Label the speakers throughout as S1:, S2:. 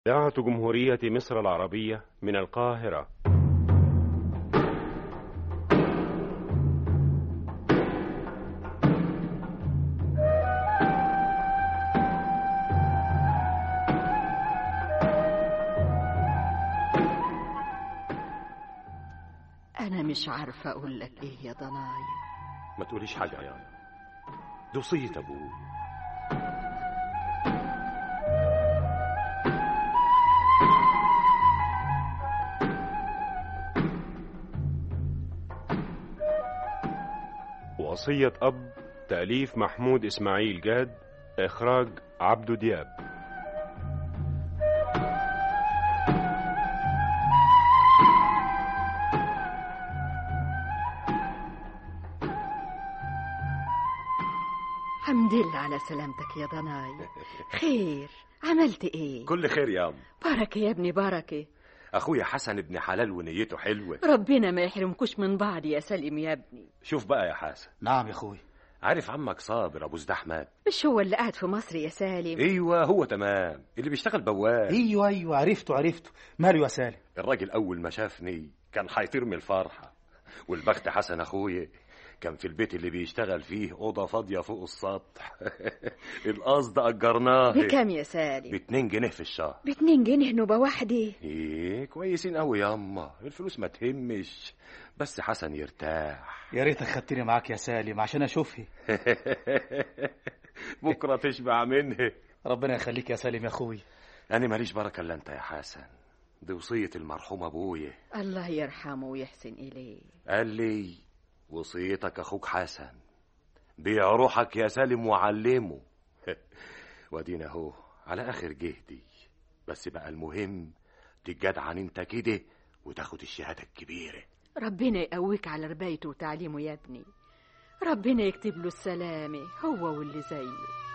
S1: إذاعة جمهورية مصر العربية من القاهرة
S2: أنا مش عارفة أقول لك إيه يا ضناي
S1: ما تقوليش حاجة يا يانا دي وصية أبوي وصية أب تأليف محمود إسماعيل جاد إخراج عبدو دياب
S2: حمد لله على سلامتك يا ضناي خير عملت إيه
S3: كل خير يا أم
S2: بركة يا ابني بركة
S3: أخويا حسن ابن حلال ونيته حلوة
S2: ربنا ما يحرمكوش من بعض يا سليم يا ابني
S3: شوف بقى يا حسن
S4: نعم يا اخوي
S3: عارف عمك صابر أبو زدحمات
S2: مش هو اللي قاعد في مصر يا سالم
S3: أيوة هو تمام اللي بيشتغل بواب
S4: ايوه ايوه عرفته عرفته ماله يا سالم
S3: الراجل أول ما شافني كان هيطير من الفرحة والبخت حسن أخويا كان في البيت اللي بيشتغل فيه أوضة فاضية فوق السطح القصد أجرناه
S2: بكام يا سالم
S3: باتنين جنيه في الشهر
S2: باتنين جنيه نوبة واحدة
S3: ايه كويسين قوي ياما الفلوس ما تهمش بس حسن يرتاح
S4: يا ريتك خدتني معاك يا سالم عشان اشوفها
S3: بكره تشبع منه
S4: ربنا يخليك يا سالم يا اخوي
S3: انا ماليش بركه الا انت يا حسن دي وصيه المرحوم ابويا
S2: الله يرحمه ويحسن إليه
S3: قال لي وصيتك اخوك حسن بيع روحك يا سالم وعلمه وادينا اهو على اخر جهدي بس بقى المهم تجدعن انت كده وتاخد الشهاده الكبيره
S2: ربنا يقويك على ربايته وتعليمه يا ابني ربنا يكتب له السلامة هو واللي زيه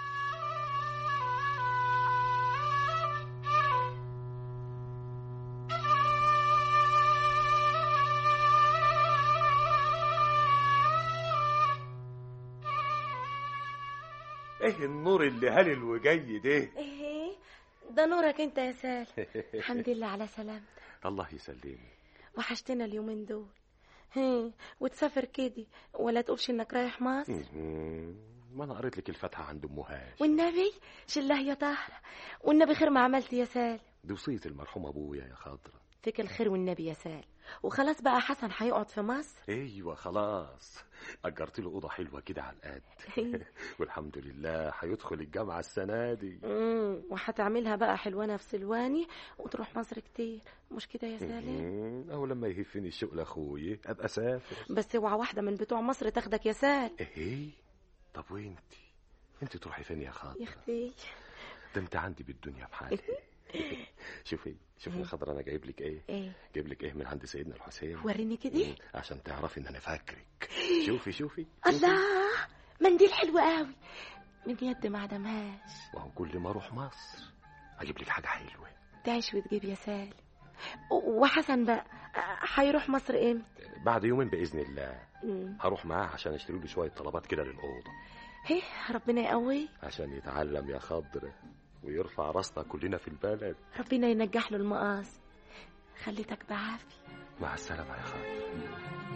S3: ايه النور اللي هلل وجاي ده
S5: ايه ده نورك انت يا سالم الحمد لله على سلامتك
S3: الله يسلمك
S5: وحشتنا اليومين دول هي وتسافر كده ولا تقولش انك رايح مصر
S3: مم. ما انا قريت لك الفاتحه عند ام هاش
S5: والنبي شله يا طاهرة والنبي خير ما عملت يا سالم
S3: دي وصيه المرحوم ابويا يا خضره
S5: فيك الخير والنبي يا سالم وخلاص بقى حسن هيقعد في مصر
S3: ايوه خلاص اجرت له اوضه حلوه كده على القد والحمد لله هيدخل الجامعه السنه دي
S5: امم وهتعملها بقى حلوانه في سلواني وتروح مصر كتير مش كده يا سالم
S3: مم. اهو لما يهفني الشوق لاخويا ابقى اسافر
S5: بس اوعى واحده من بتوع مصر تاخدك يا سالم
S3: ايه طب وانتي انت تروحي فين يا خضره
S5: يا اختي
S3: ده انت عندي بالدنيا بحالي شوفي شوفي يا خضره انا جايب لك ايه
S5: ايه
S3: جايب لك ايه من عند سيدنا الحسين
S5: وريني كده
S3: مم. عشان تعرفي ان انا فاكرك شوفي شوفي
S5: الله منديل حلو قوي من يد ما عدمهاش
S3: وهو كل ما اروح مصر اجيب لك حاجه حلوه
S5: تعيش وتجيب يا سالم و- وحسن بقى هيروح مصر امتى
S3: بعد يومين باذن الله
S5: مم.
S3: هروح معاه عشان اشتري له شويه طلبات كده للاوضه
S5: هي ربنا يقويه
S3: عشان يتعلم يا خضر ويرفع راسنا كلنا في البلد
S5: ربنا ينجح له المقاصد خليتك بعافية
S3: مع السلامه يا خضر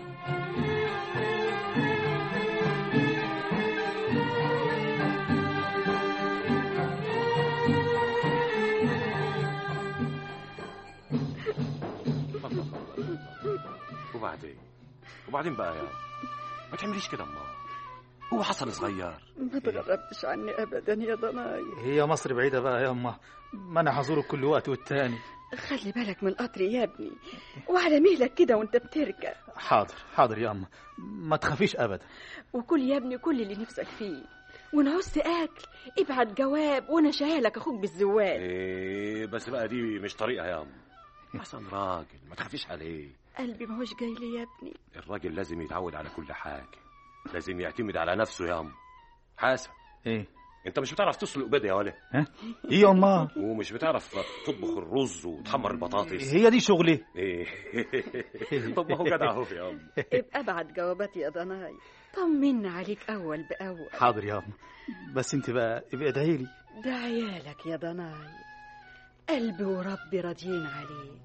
S3: وبعدين وبعدين بقى يا ما تعمليش كده امال هو حصل صغير
S2: ما تغربتش عني أبدا يا ضناي
S4: هي مصر بعيدة بقى يا أمه ما أنا هزورك كل وقت والتاني
S2: خلي بالك من القطر يا ابني وعلى مهلك كده وانت بتركب
S4: حاضر حاضر يا أمه ما تخافيش أبدا
S2: وكل يا ابني كل اللي نفسك فيه وان عوزت اكل ابعت جواب وانا شايلك اخوك بالزوال
S3: ايه بس بقى دي مش طريقه يا ام حسن راجل ما تخافيش عليه
S2: قلبي ما هوش جاي لي يا ابني
S3: الراجل لازم يتعود على كل حاجه لازم يعتمد على نفسه يا ام حسن
S4: إيه
S3: انت مش بتعرف تسلق بيض يا ولا
S4: ها إيه يا أمه
S3: ومش بتعرف تطبخ الرز وتحمر البطاطس
S4: هي دي شغلي
S3: ايه طب ما هو جدع اهو يا ام
S2: ابقى ابعت جوابات يا ضناي طمنا عليك اول باول
S4: حاضر يا أمه بس أنت بقى ابقى ادعي لي
S2: ده عيالك يا ضناي قلبي وربي راضيين عليه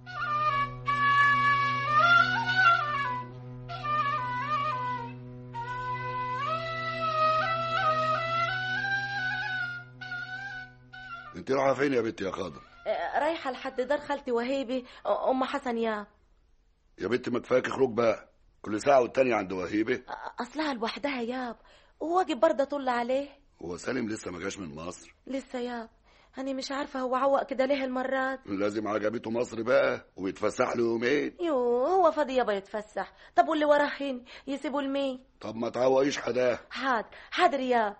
S6: انت رايحه فين يا بنت يا خضر
S5: آه، رايحة لحد دار خالتي وهيبي آه، أم حسن ياب
S6: يا بنت ما كفاك خروج بقى كل ساعه والتانية عند وهيبه
S5: آه، أصلها لوحدها ياب وواجب برضه طل عليه
S6: هو سالم لسه ما جاش من مصر
S5: لسه ياب أنا مش عارفة هو عوق كده ليه المرات
S6: لازم عجبته مصر بقى ويتفسح له يومين
S5: يو هو فاضي يابا يتفسح طب واللي وراه هين يسيبوا لمين
S6: طب ما تعوقيش حداه
S5: حاضر حاضر ياب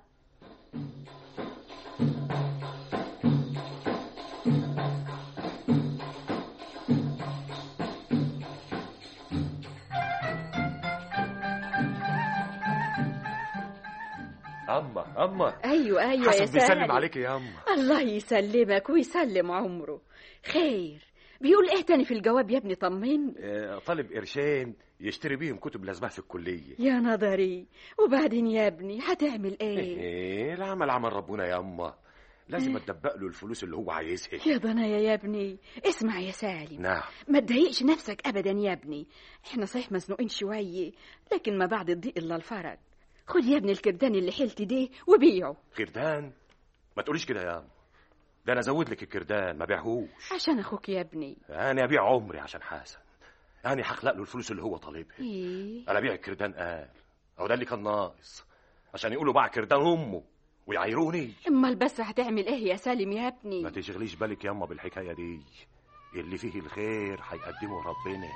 S3: اما اما
S2: ايوه ايوه يا
S3: حسن بيسلم
S2: سالم
S3: عليك يا اما
S2: الله يسلمك ويسلم عمره خير بيقول ايه تاني في الجواب يا ابني طمني
S3: آه، طالب قرشين يشتري بيهم كتب لازمها في الكليه
S2: يا نظري وبعدين يا ابني هتعمل ايه
S3: ايه العمل عمل ربنا يا اما لازم اتدبق له الفلوس اللي هو عايزها
S2: يا ضنايا يا ابني اسمع يا سالم
S3: نعم
S2: ما تضايقش نفسك ابدا يا ابني احنا صحيح مزنوقين شويه لكن ما بعد الضيق الا الفرج خد يا ابني الكردان اللي حلت ده وبيعه
S3: كردان ما تقوليش كده يا اما ده انا ازود لك الكردان ما بيعهوش
S2: عشان اخوك يا ابني
S3: انا ابيع عمري عشان حسن انا هخلق له الفلوس اللي هو طالبها
S2: ايه
S3: انا ابيع الكردان قال او ده اللي كان ناقص عشان يقولوا باع كردان امه ويعايروني
S2: امال بس هتعمل ايه يا سالم يا ابني
S3: ما تشغليش بالك ياما بالحكايه دي اللي فيه الخير هيقدمه ربنا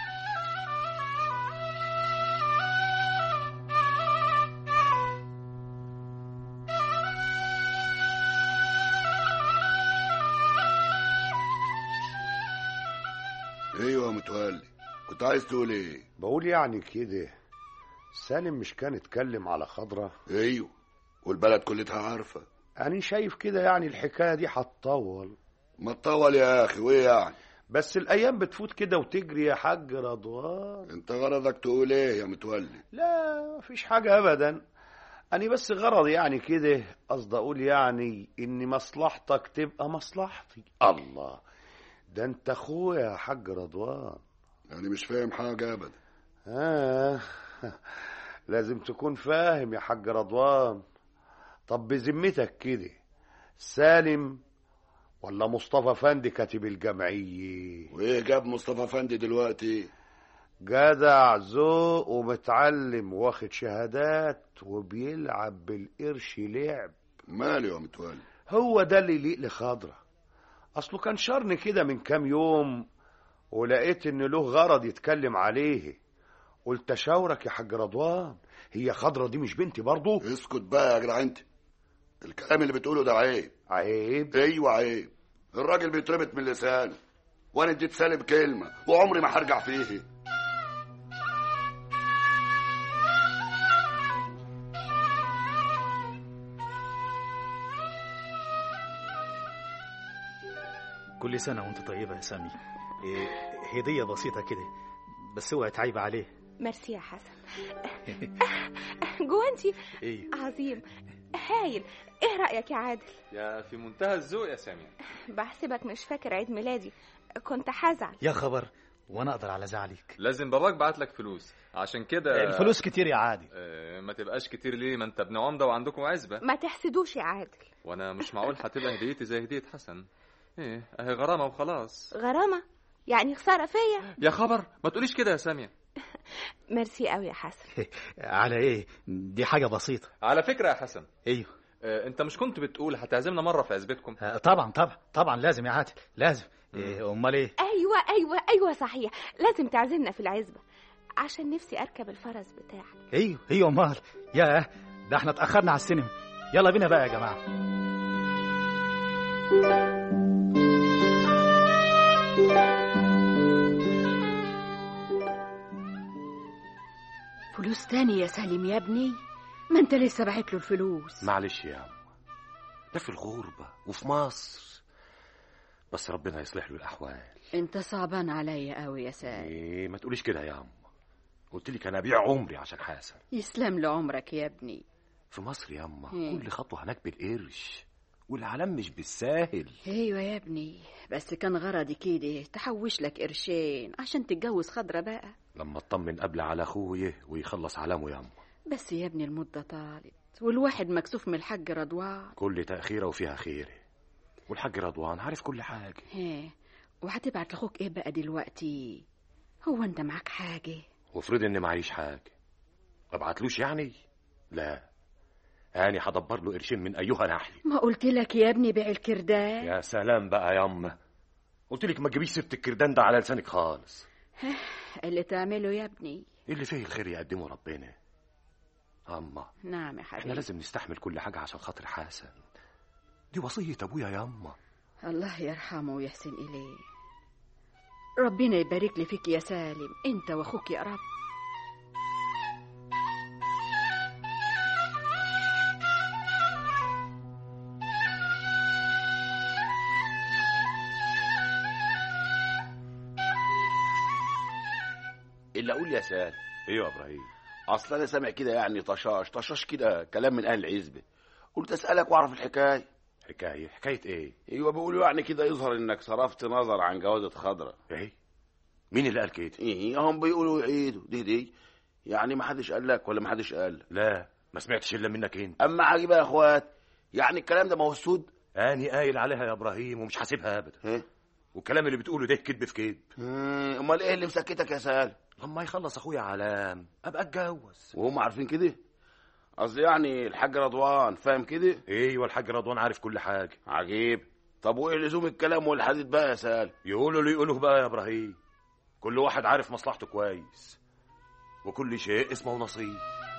S6: ايوه يا متولي كنت عايز تقول ايه
S7: بقول يعني كده سالم مش كان اتكلم على خضرة
S6: ايوه والبلد كلها عارفه
S7: أنا شايف كده يعني الحكاية دي هتطول
S6: ما تطول يا اخي وايه يعني
S7: بس الأيام بتفوت كده وتجري يا حاج رضوان
S6: انت غرضك تقول ايه يا متولي
S7: لا مفيش حاجة أبدا أنا بس غرض يعني كده قصد أقول يعني إن مصلحتك تبقى مصلحتي الله ده أنت أخويا يا حاج رضوان
S6: يعني مش فاهم حاجه ابدا
S7: آه لازم تكون فاهم يا حاج رضوان طب بذمتك كده سالم ولا مصطفى فندي كاتب الجمعية
S6: وايه جاب مصطفى فندي دلوقتي
S7: جدع ذوق ومتعلم واخد شهادات وبيلعب بالقرش لعب
S6: ماله يا متولي
S7: هو ده اللي يليق لخضرة اصله كان شرني كده من كام يوم ولقيت ان له غرض يتكلم عليه قلت اشاورك يا حاج رضوان هي خضرة دي مش بنتي برضه
S6: اسكت بقى يا جدع انت الكلام اللي بتقوله ده عيب
S7: عيب
S6: ايوه عيب الراجل بيتربط من لسانه وانا اديت سالم كلمه وعمري ما هرجع فيه
S4: كل سنة وانت طيبة يا سامي إيه، هدية بسيطة كده بس اوعي تعيب عليه
S8: ميرسي يا حسن جوانتي
S4: ايه
S8: عظيم هايل ايه رأيك يا عادل
S9: يا في منتهى الذوق يا سامي
S8: بحسبك مش فاكر عيد ميلادي كنت هزعل
S4: يا خبر وانا اقدر على زعلك
S9: لازم باباك بعت لك فلوس عشان كده
S4: الفلوس كتير يا عادل
S9: آه، ما تبقاش كتير ليه ما انت ابن عمده وعندكم عزبه
S8: ما تحسدوش يا عادل
S9: وانا مش معقول هتبقى هديتي زي هديه حسن ايه اهي غرامه وخلاص
S8: غرامة يعني خسارة فيا
S9: يا خبر ما تقوليش كده يا ساميه
S8: ميرسي قوي يا حسن
S4: على ايه دي حاجة بسيطة
S9: على فكره يا حسن
S4: ايوه
S9: آه، انت مش كنت بتقول هتعزمنا مره في عزبتكم
S4: آه، طبعا طبعا طبعا لازم يا عادل لازم إيه، امال ايه
S8: ايوه ايوه ايوه صحيح لازم تعزمنا في العزبة عشان نفسي اركب الفرس بتاعك
S4: ايوه ايوه امال يا ده احنا اتاخرنا على السينما يلا بينا بقى يا جماعه
S2: فلوس تاني يا سالم يا ابني ما انت لسه باعت له الفلوس
S3: معلش يا عم ده في الغربة وفي مصر بس ربنا يصلح له الأحوال
S2: انت صعبان عليا قوي يا سالم
S3: إيه ما تقوليش كده يا عم قلت لك أنا أبيع عمري عشان حسن
S2: يسلم له عمرك يا ابني
S3: في مصر يا أما
S2: إيه.
S3: كل خطوة هناك بالقرش والعالم مش بالساهل
S2: ايوه يا ابني بس كان غرضي كده تحوش لك قرشين عشان تتجوز خضرة بقى
S3: لما اطمن قبل على اخويا ويخلص علامه ياما
S2: بس يا ابني المدة طالت والواحد مكسوف من الحاج رضوان
S3: كل تأخيرة وفيها خير والحاج رضوان عارف كل حاجة
S2: هي وهتبعت لاخوك ايه بقى دلوقتي هو انت معاك حاجة
S3: وافرض اني معيش حاجة ما ابعتلوش يعني لا اني هدبر له قرشين من ايها ناحية
S2: ما قلت لك يا ابني بيع الكردان
S3: يا سلام بقى يا اما قلت لك ما تجيبيش سيره الكردان ده على لسانك خالص
S2: اللي تعمله يا ابني
S3: اللي فيه الخير يقدمه ربنا اما
S2: نعم يا
S3: احنا
S2: حبيبي
S3: لازم نستحمل كل حاجه عشان خاطر حسن دي وصيه ابويا يا اما
S2: الله يرحمه ويحسن إليه ربنا يبارك لي فيك يا سالم انت واخوك يا رب
S10: اللي اقول يا سال
S3: ايوه يا ابراهيم
S10: اصل انا سامع كده يعني طشاش طشاش كده كلام من اهل العزبه قلت اسالك واعرف الحكايه
S3: حكايه حكايه ايه
S10: ايوه بيقولوا يعني كده يظهر انك صرفت نظر عن جوازة خضرة
S3: ايه مين اللي قال كده
S10: ايه هم بيقولوا يعيدوا دي دي يعني ما حدش قال لك ولا ما حدش قال لك
S3: لا ما سمعتش الا منك انت
S10: اما عجيبه يا اخوات يعني الكلام ده ما هو السود
S3: اني قايل عليها يا ابراهيم ومش حاسبها ابدا
S10: ها
S3: والكلام اللي بتقوله ده كذب في كذب
S10: آه، امال ايه اللي مسكتك يا سال
S3: لما يخلص اخويا علام ابقى اتجوز
S10: وهم عارفين كده قصدي يعني الحاج رضوان فاهم كده
S3: ايوه الحاج رضوان عارف كل حاجه
S10: عجيب طب وايه لزوم الكلام والحديث بقى يا سال
S3: يقولوا اللي يقولوه بقى يا ابراهيم كل واحد عارف مصلحته كويس وكل شيء اسمه نصيب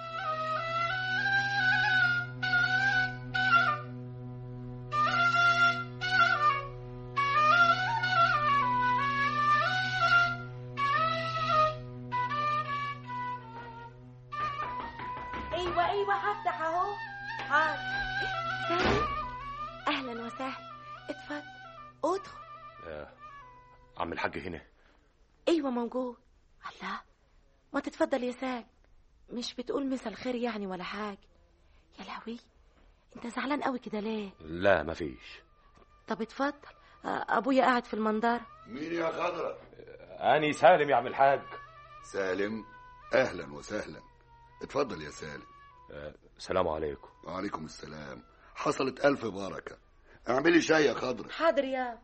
S5: ايوه ايوه هفتح اهو حاضر
S8: سالم اهلا وسهلا
S5: اتفضل ادخل
S3: آه. عم الحاج هنا
S5: ايوه موجود الله ما تتفضل يا سال مش بتقول مسا الخير يعني ولا حاجه يا لهوي انت زعلان قوي كده ليه
S3: لا مفيش
S5: طب اتفضل آه، ابويا قاعد في المنظره
S6: مين يا خضرة
S3: اني سالم يا عم الحاج
S6: سالم اهلا وسهلا اتفضل يا سالم
S3: آه. سلام عليكم
S6: وعليكم السلام حصلت الف بركه اعملي شاي يا خضرة
S5: حاضر يا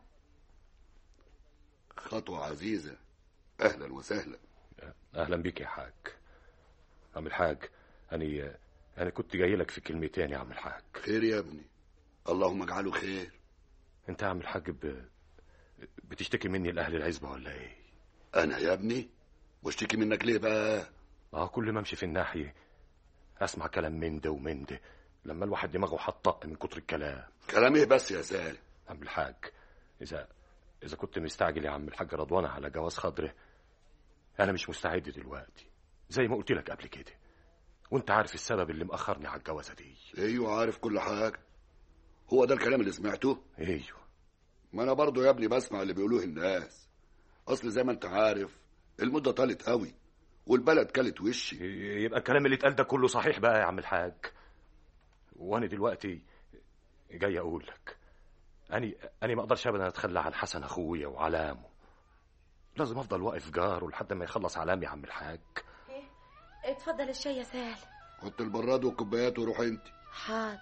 S6: خطوه عزيزه اهلا وسهلا
S3: اهلا بيك يا حاج عم الحاج اني انا كنت جاي لك في كلمتين يا عم الحاج
S6: خير يا ابني اللهم اجعله خير
S3: انت يا عم الحاج ب... بتشتكي مني لاهل العزبه ولا ايه
S6: انا يا ابني واشتكي منك ليه بقى
S3: اه كل ما امشي في الناحيه اسمع كلام من ده ومن ده لما الواحد دماغه حطق من كتر الكلام
S6: كلام ايه بس يا سالم
S3: عم الحاج اذا اذا كنت مستعجل يا عم الحاج رضوان على جواز خضره انا مش مستعد دلوقتي زي ما قلت لك قبل كده وانت عارف السبب اللي مأخرني على الجوازه دي
S6: ايوه عارف كل حاجه هو ده الكلام اللي سمعته
S3: ايوه
S6: ما انا برضو يا ابني بسمع اللي بيقولوه الناس اصل زي ما انت عارف المده طالت قوي والبلد كلت وشي
S3: يبقى الكلام اللي اتقال ده كله صحيح بقى يا عم الحاج وانا دلوقتي جاي اقول لك اني اني ما اقدرش ابدا اتخلى عن حسن اخويا وعلامه لازم افضل واقف جاره لحد ما يخلص علام يا عم الحاج
S5: اتفضل الشاي يا سال
S6: حط البراد والكوبايات وروح انت
S5: حاضر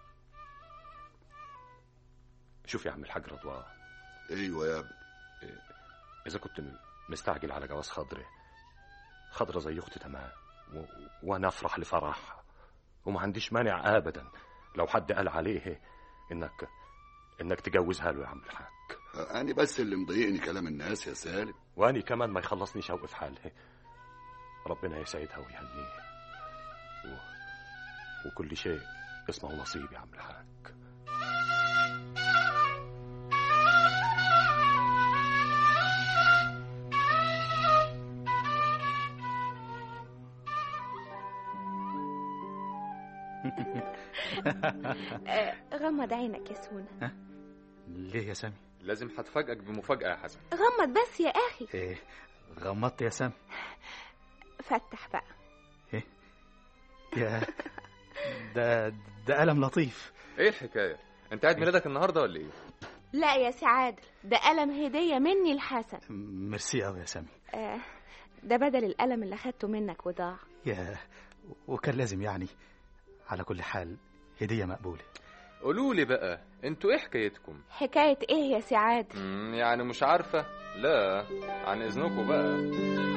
S3: شوف يا عم الحاج رضوان
S6: ايوه يا ابني
S3: اذا كنت م- مستعجل على جواز خضره خضره زي اختي تمام و... وانا افرح لفرحها وما عنديش مانع ابدا لو حد قال عليه انك انك تجوزها له يا عم الحاج
S6: انا بس اللي مضايقني كلام الناس يا سالم
S3: واني كمان ما يخلصنيش اوقف حالها ربنا يسعدها ويهنيها و... وكل شيء اسمه نصيب يا عم الحاج
S8: آه، غمض عينك يا سونا
S4: ليه يا سامي
S9: لازم هتفاجئك بمفاجأة يا حسن
S8: غمض بس يا اخي
S4: إيه غمضت يا سامي
S8: فتح بقى
S4: يا ده ده قلم لطيف
S9: ايه الحكاية انت عيد ميلادك النهارده ولا ايه
S8: لا يا سي عادل ده قلم هدية مني لحسن
S4: ميرسي قوي يا سامي
S8: آه ده بدل القلم اللي أخدته منك وضاع
S4: يا وكان لازم يعني على كل حال هدية مقبولة
S9: قولوا لي بقى انتوا ايه حكايتكم
S8: حكاية إيه يا سي عادل
S9: مم، يعني مش عارفه لا عن اذنكم بقى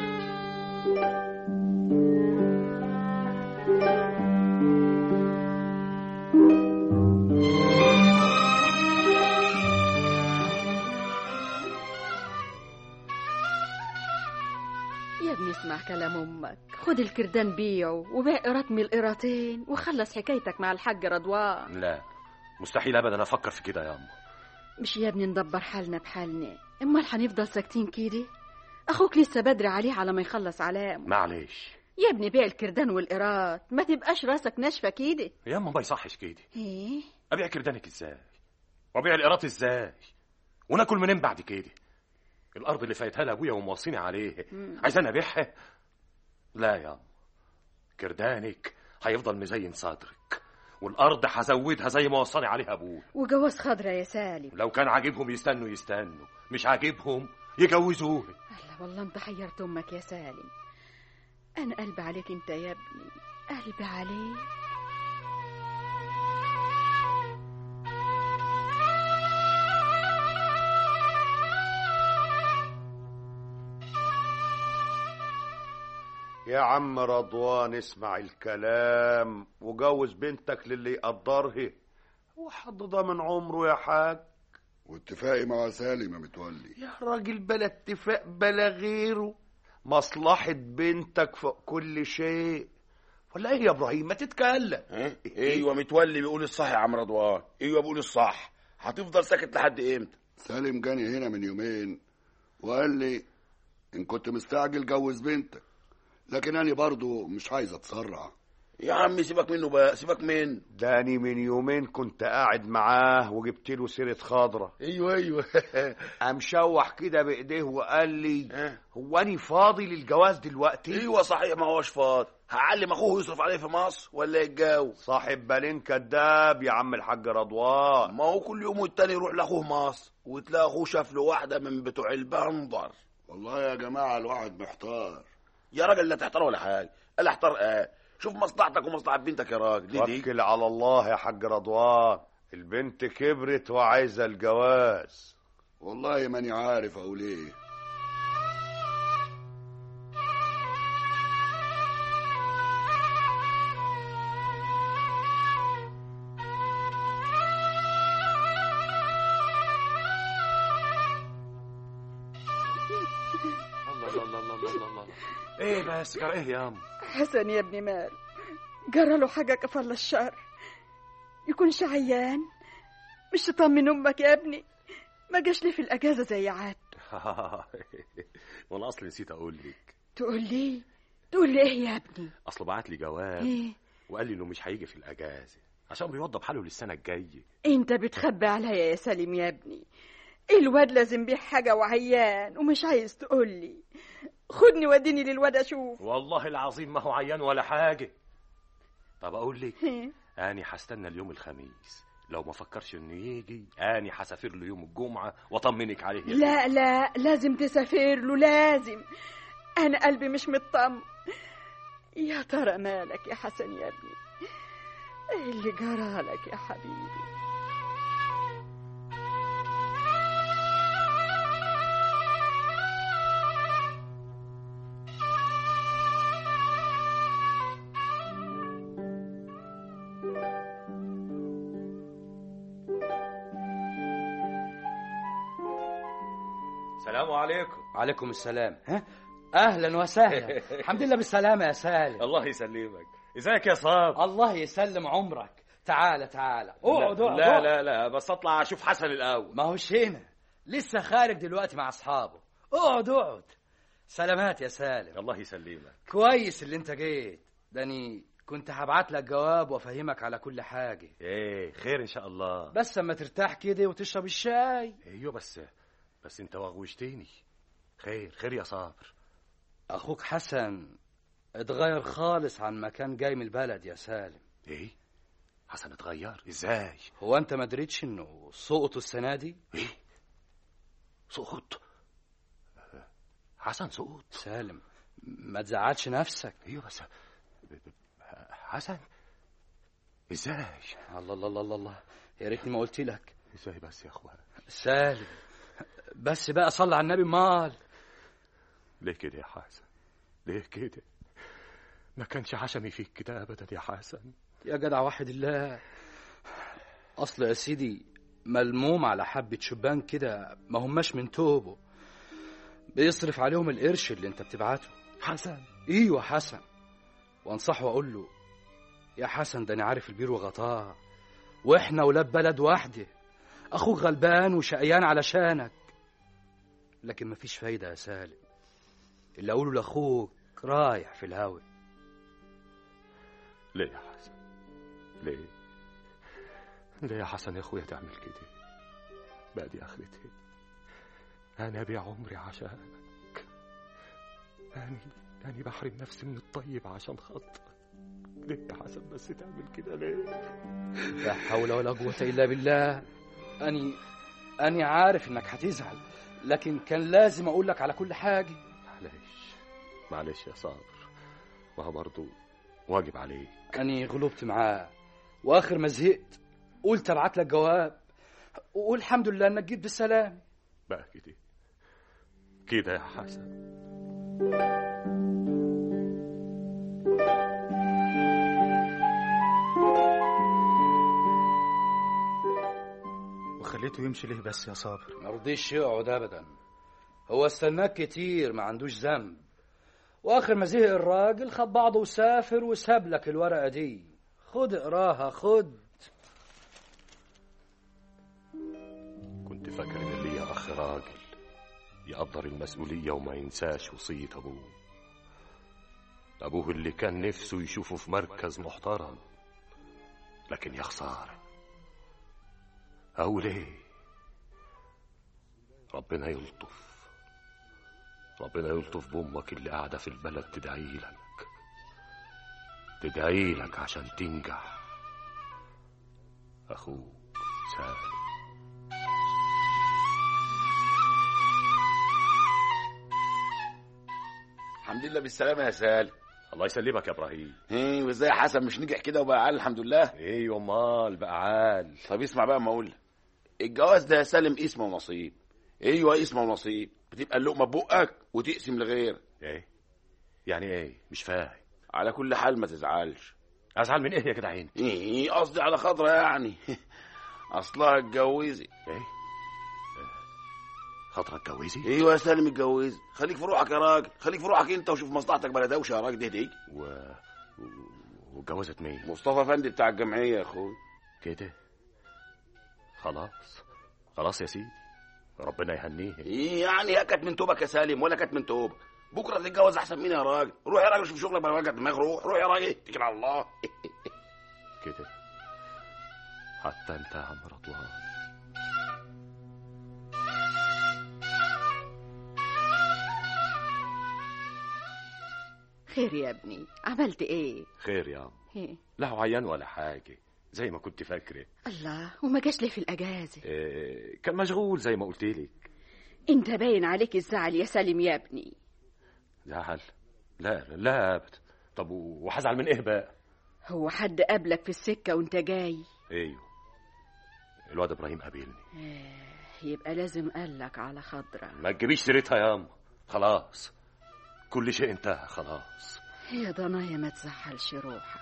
S2: يا ابني اسمع كلام امك خد الكردان بيعه وباقي رقم القراطين وخلص حكايتك مع الحاج رضوان
S3: لا مستحيل ابدا افكر في كده يا ام
S2: مش يا ابني ندبر حالنا بحالنا امال هنفضل ساكتين كده اخوك لسه بدري عليه على ما يخلص علامه
S3: معلش
S2: يا ابني بيع الكردان والقراط ما تبقاش راسك ناشفه كده
S3: يا اما ما يصحش كده
S2: ايه
S3: ابيع كردانك ازاي وابيع القراط ازاي وناكل منين بعد كده الارض اللي فايتها لابويا وموصيني عليه عايزاني ابيعها لا يا ام كردانك هيفضل مزين صدرك والارض هزودها زي ما وصاني عليها ابويا
S2: وجواز خضرة يا سالم
S3: لو كان عاجبهم يستنوا يستنوا مش عاجبهم يجوزوه
S2: الله والله انت حيرت امك يا سالم انا قلبي عليك انت يا ابني قلبي عليك
S7: يا عم رضوان اسمع الكلام وجوز بنتك للي يقدرها هو حد ضامن عمره يا حاج
S6: واتفاقي مع سالم يا متولي
S7: يا راجل بلا اتفاق بلا غيره مصلحة بنتك فوق كل شيء ولا ايه يا ابراهيم ما تتكلم
S10: ها؟ ايوه متولي بيقول الصح يا عم رضوان ايوه بيقول الصح هتفضل ساكت لحد امتى
S6: سالم جاني هنا من يومين وقال لي ان كنت مستعجل جوز بنتك لكن انا برضو مش عايز اتسرع
S10: يا عم سيبك منه بقى سيبك من
S7: داني من يومين كنت قاعد معاه وجبت له سيرة خضرة
S10: ايوه ايوه
S7: قام شوح كده بايديه وقال لي هو اني فاضي للجواز دلوقتي
S10: ايوه صحيح ما هوش فاضي هعلم اخوه يصرف عليه في مصر ولا يتجاوز
S7: صاحب بالين كداب يا عم الحاج رضوان
S10: ما هو كل يوم والتاني يروح لاخوه مصر وتلاقي اخوه شاف له واحده من بتوع البندر
S6: والله يا جماعة الواحد محتار
S10: يا راجل لا تحتار ولا حاجه الا احتار اه شوف مصلحتك ومصلحه بنتك يا راجل دي دي
S7: توكل على الله يا حاج رضوان البنت كبرت وعايزة الجواز
S6: والله ماني عارف اقول ايه
S3: الله الله الله الله الله الله ايه بس كر ايه يا ام
S2: حسن يا ابني مال جرى له حاجة كفل الشر يكون شعيان مش تطمن امك يا ابني ما جاش لي في الاجازة زي عادته
S3: وانا اصلي نسيت اقول لك
S2: تقول لي تقول لي ايه يا ابني
S3: اصله بعت لي جواب
S2: ايه
S3: وقال لي انه مش هيجي في الاجازه عشان بيوضب حاله للسنه الجايه
S2: انت بتخبي عليا يا سليم يا ابني الواد لازم بيه حاجة وعيان ومش عايز تقول لي خدني وديني للواد اشوف
S3: والله العظيم ما هو عيان ولا حاجه طب اقول لك
S2: إيه؟
S3: اني هستنى اليوم الخميس لو ما فكرش انه يجي اني هسافر له يوم الجمعه واطمنك عليه يا
S2: لا لا لازم تسافر له لازم انا قلبي مش مطمن يا ترى مالك يا حسن يا ابني ايه اللي جرالك يا حبيبي
S11: السلام عليكم
S12: عليكم السلام ها اهلا وسهلا الحمد لله بالسلامه يا سالم
S11: الله يسلمك ازيك يا صاب
S12: الله يسلم عمرك تعال تعال اقعد
S11: لا
S12: اقعد
S11: لا,
S12: اقعد.
S11: لا لا بس اطلع اشوف حسن الاول
S12: ما هوش هنا لسه خارج دلوقتي مع اصحابه اقعد اقعد سلامات يا سالم
S11: الله يسلمك
S12: كويس اللي انت جيت داني كنت هبعت لك جواب وافهمك على كل حاجه
S3: ايه خير ان شاء الله
S12: بس اما ترتاح كده وتشرب الشاي
S3: ايوه بس بس انت وغوشتني خير خير يا صابر
S12: اخوك حسن اتغير خالص عن ما كان جاي من البلد يا سالم
S3: ايه حسن اتغير ازاي
S12: هو انت ما دريتش انه سقطوا السنه دي
S3: ايه سقط حسن سقط
S12: سالم ما تزعلش نفسك
S3: ايوه بس حسن ازاي
S12: الله الله الله الله يا ريتني ما قلت لك
S3: ازاي بس يا اخوان
S12: سالم بس بقى صلي على النبي مال
S3: ليه كده يا حسن ليه كده ما كانش عشمي فيك كده ابدا يا حسن
S12: يا جدع واحد الله اصل يا سيدي ملموم على حبة شبان كده ما هماش من توبه بيصرف عليهم القرش اللي انت بتبعته
S3: حسن
S12: ايوه حسن وانصحه واقول له يا حسن ده انا عارف البير وغطاه واحنا ولاد بلد واحده اخوك غلبان وشقيان علشانك لكن مفيش فايده يا سالم اللي اقوله لاخوك رايح في الهوا
S3: ليه يا حسن ليه ليه يا حسن يا اخويا تعمل كده بقى دي اخرتي انا بيع عمري عشانك انا انا بحرم نفسي من الطيب عشان خاطرك ليه يا حسن بس تعمل كده ليه
S12: لا حول ولا قوه الا بالله اني اني عارف انك هتزعل لكن كان لازم اقول لك على كل حاجه
S3: معلش معلش يا صابر ما هو برضه واجب عليك
S12: اني غلبت معاه واخر ما زهقت قلت ابعت لك جواب والحمد لله انك جيت بالسلام
S3: بقى كده كده يا حسن
S4: وخليته يمشي ليه بس يا صابر
S12: ما رضيش يقعد ابدا هو استناك كتير ما عندوش ذنب واخر ما زهق الراجل خد بعضه وسافر وساب لك الورقه دي خد اقراها خد
S3: كنت فاكر ان ليا اخ راجل يقدر المسؤوليه وما ينساش وصيه ابوه ابوه اللي كان نفسه يشوفه في مركز محترم لكن يا خساره اقول ايه ربنا يلطف ربنا يلطف بامك اللي قاعده في البلد تدعي لك تدعي لك عشان تنجح اخوك سالم
S10: الحمد لله بالسلامة يا سالم
S3: الله يسلمك يا ابراهيم
S10: ايه وازاي يا حسن مش نجح كده وبقى عال الحمد لله
S3: ايه امال بقى عال
S10: طب اسمع بقى ما اقول لك الجواز ده يا سالم اسم ونصيب ايوه اسم ونصيب بتبقى اللقمه ببقك وتقسم لغيرك
S3: ايه يعني ايه مش فاهم
S10: على كل حال ما تزعلش
S3: ازعل من ايه يا جدع انت
S10: ايه قصدي على خضرة يعني اصلها اتجوزت
S3: ايه خضرة اتجوزي
S10: ايوه يا سالم اتجوزت خليك في روحك يا راجل خليك في روحك انت وشوف مصلحتك بلا دوشه يا راجل دي دي
S3: و واتجوزت مين
S10: مصطفى فندي بتاع الجمعيه يا اخوي
S3: كده خلاص خلاص يا سيدي ربنا يهنيه
S10: ايه يعني هي كانت من توبك يا سالم ولا كانت من توبك بكره تتجوز احسن مني يا راجل روح يا راجل شوف شغلك بلا وجع دماغ روح روح يا راجل اتكل على الله
S3: كده حتى انت يا عم رضوان
S2: خير يا ابني عملت ايه
S3: خير يا عم
S2: إيه؟
S3: لا هو عيان ولا حاجه زي ما كنت فاكره
S2: الله وما جاش ليه في الاجازه
S3: إيه كان مشغول زي ما قلت لك
S2: انت باين عليك الزعل يا سالم يا ابني
S3: زعل لا لا ابدا طب وهزعل من ايه بقى
S2: هو حد قابلك في السكه وانت جاي
S3: ايوه الواد ابراهيم قابلني
S2: آه، يبقى لازم قالك على خضرة
S3: ما تجيبيش سيرتها يا ام خلاص كل شيء انتهى خلاص
S2: يا ضنايا ما تزعلش روحك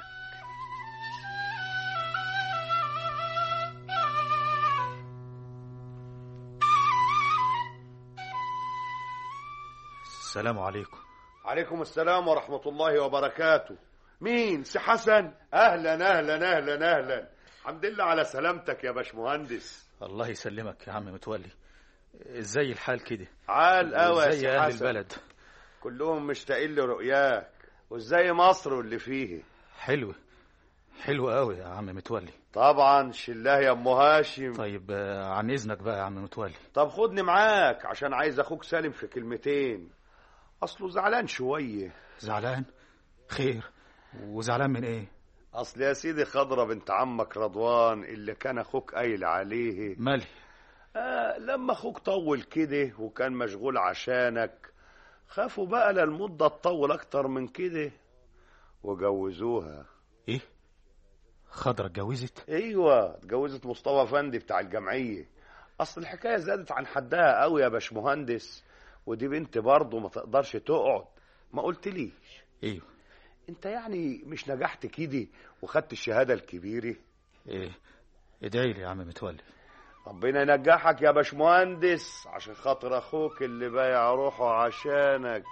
S4: السلام عليكم
S7: عليكم السلام ورحمة الله وبركاته مين سي حسن اهلا اهلا اهلا اهلا الحمد لله على سلامتك يا باشمهندس
S4: الله يسلمك يا عم متولي ازاي الحال كده
S7: عال قوي يا
S4: ازاي
S7: سي
S4: اهل
S7: حسن
S4: البلد
S7: كلهم مشتاقين لرؤياك وازاي مصر واللي فيه
S4: حلو حلو قوي يا عم متولي
S7: طبعا شلاه يا ام هاشم
S4: طيب آه، عن اذنك بقى يا عم متولي
S7: طب خدني معاك عشان عايز اخوك سالم في كلمتين اصله زعلان شويه
S4: زعلان خير وزعلان من ايه
S7: اصل يا سيدي خضرة بنت عمك رضوان اللي كان اخوك قايل عليه
S4: مالي
S7: آه لما اخوك طول كده وكان مشغول عشانك خافوا بقى للمدة تطول اكتر من كده وجوزوها
S4: ايه خضرة اتجوزت
S7: ايوه اتجوزت مصطفى فندي بتاع الجمعية اصل الحكاية زادت عن حدها قوي يا باشمهندس ودي بنت برضه ما تقدرش تقعد ما قلتليش
S4: ايوه
S7: انت يعني مش نجحت كده وخدت الشهادة الكبيرة
S4: ايه ادعي لي يا عم متولي
S7: ربنا ينجحك يا باشمهندس عشان خاطر اخوك اللي بايع روحه عشانك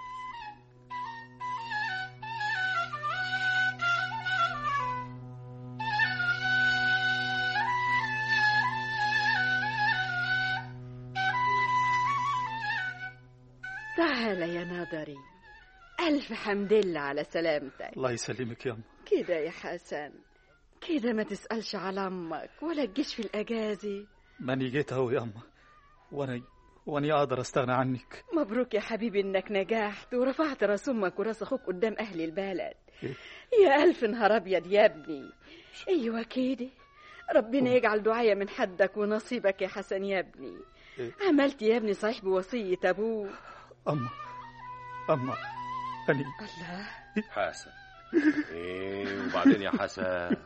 S2: تعال يا ناظري ألف حمد لله على سلامتك
S4: الله يسلمك يا أم
S2: كده يا حسن كده ما تسألش على أمك ولا تجيش في الأجازي
S4: ماني جيت اهو يا أم وانا واني اقدر استغنى عنك
S2: مبروك يا حبيبي إنك نجحت ورفعت راس أمك وراس أخوك قدام أهل البلد
S4: إيه؟
S2: يا ألف نهار أبيض يا ابني أيوة كده ربنا يجعل دعاية من حدك ونصيبك يا حسن يا ابني
S4: إيه؟
S2: عملت يا ابني صحيح بوصية أبوك
S4: أما أما أني
S2: الله
S3: حسن ايه وبعدين يا حسن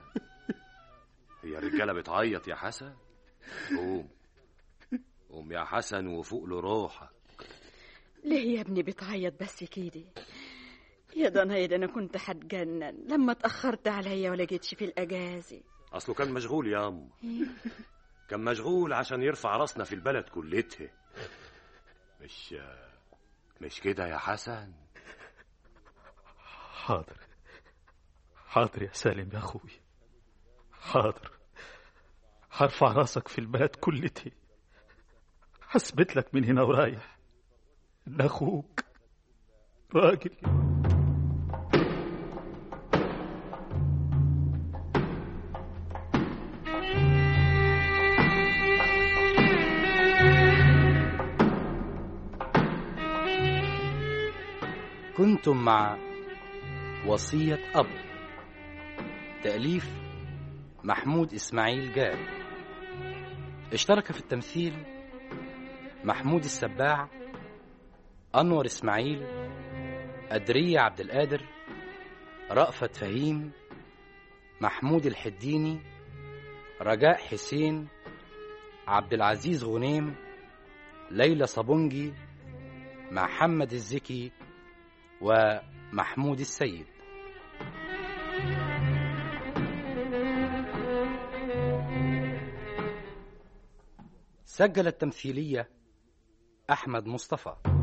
S3: هي الرجاله بتعيط يا حسن قوم قوم يا حسن وفوق له روحك
S2: ليه يا ابني بتعيط بس كده يا ضنايد انا كنت هتجنن لما اتاخرت عليا ولا جيتش في الاجازه
S3: اصله كان مشغول يا ام كان مشغول عشان يرفع راسنا في البلد كلتها مش مش كده يا حسن
S4: حاضر حاضر يا سالم يا أخوي حاضر هرفع راسك في البلد كلتي هثبت لك من هنا ورايح إن أخوك راجل
S12: كنتم مع وصية أب تأليف محمود إسماعيل جاد اشترك في التمثيل محمود السباع أنور إسماعيل أدرية عبد القادر رأفت فهيم محمود الحديني رجاء حسين عبد العزيز غنيم ليلى صابونجي محمد الزكي ومحمود السيد سجل التمثيلية أحمد مصطفى